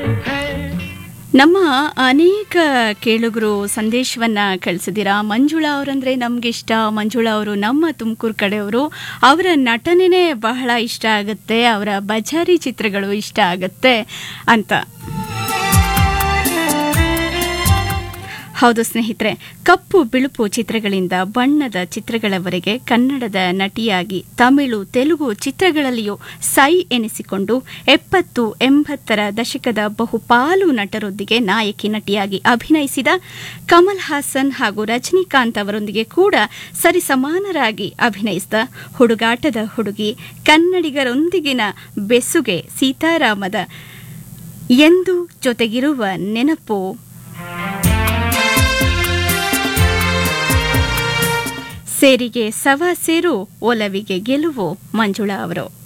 ನಮ್ಮ ಅನೇಕ ಕೇಳುಗರು ಸಂದೇಶವನ್ನ ಕಳಿಸಿದ್ದೀರಾ ಮಂಜುಳಾ ಅವರಂದ್ರೆ ನಮ್ಗೆ ಇಷ್ಟ ಮಂಜುಳಾ ಅವರು ನಮ್ಮ ತುಮಕೂರು ಕಡೆಯವರು ಅವರ ನಟನೆನೇ ಬಹಳ ಇಷ್ಟ ಆಗುತ್ತೆ ಅವರ ಬಜಾರಿ ಚಿತ್ರಗಳು ಇಷ್ಟ ಆಗುತ್ತೆ ಅಂತ ಹೌದು ಸ್ನೇಹಿತರೆ ಕಪ್ಪು ಬಿಳುಪು ಚಿತ್ರಗಳಿಂದ ಬಣ್ಣದ ಚಿತ್ರಗಳವರೆಗೆ ಕನ್ನಡದ ನಟಿಯಾಗಿ ತಮಿಳು ತೆಲುಗು ಚಿತ್ರಗಳಲ್ಲಿಯೂ ಸೈ ಎನಿಸಿಕೊಂಡು ಎಪ್ಪತ್ತು ಎಂಬತ್ತರ ದಶಕದ ಬಹುಪಾಲು ನಟರೊಂದಿಗೆ ನಾಯಕಿ ನಟಿಯಾಗಿ ಅಭಿನಯಿಸಿದ ಕಮಲ್ ಹಾಸನ್ ಹಾಗೂ ರಜನಿಕಾಂತ್ ಅವರೊಂದಿಗೆ ಕೂಡ ಸರಿಸಮಾನರಾಗಿ ಅಭಿನಯಿಸಿದ ಹುಡುಗಾಟದ ಹುಡುಗಿ ಕನ್ನಡಿಗರೊಂದಿಗಿನ ಬೆಸುಗೆ ಸೀತಾರಾಮದ ಎಂದು ಜೊತೆಗಿರುವ ನೆನಪು ಸೇರಿಗೆ ಸವಾ ಸೇರು ಒಲವಿಗೆ ಗೆಲುವು ಮಂಜುಳಾ ಅವರು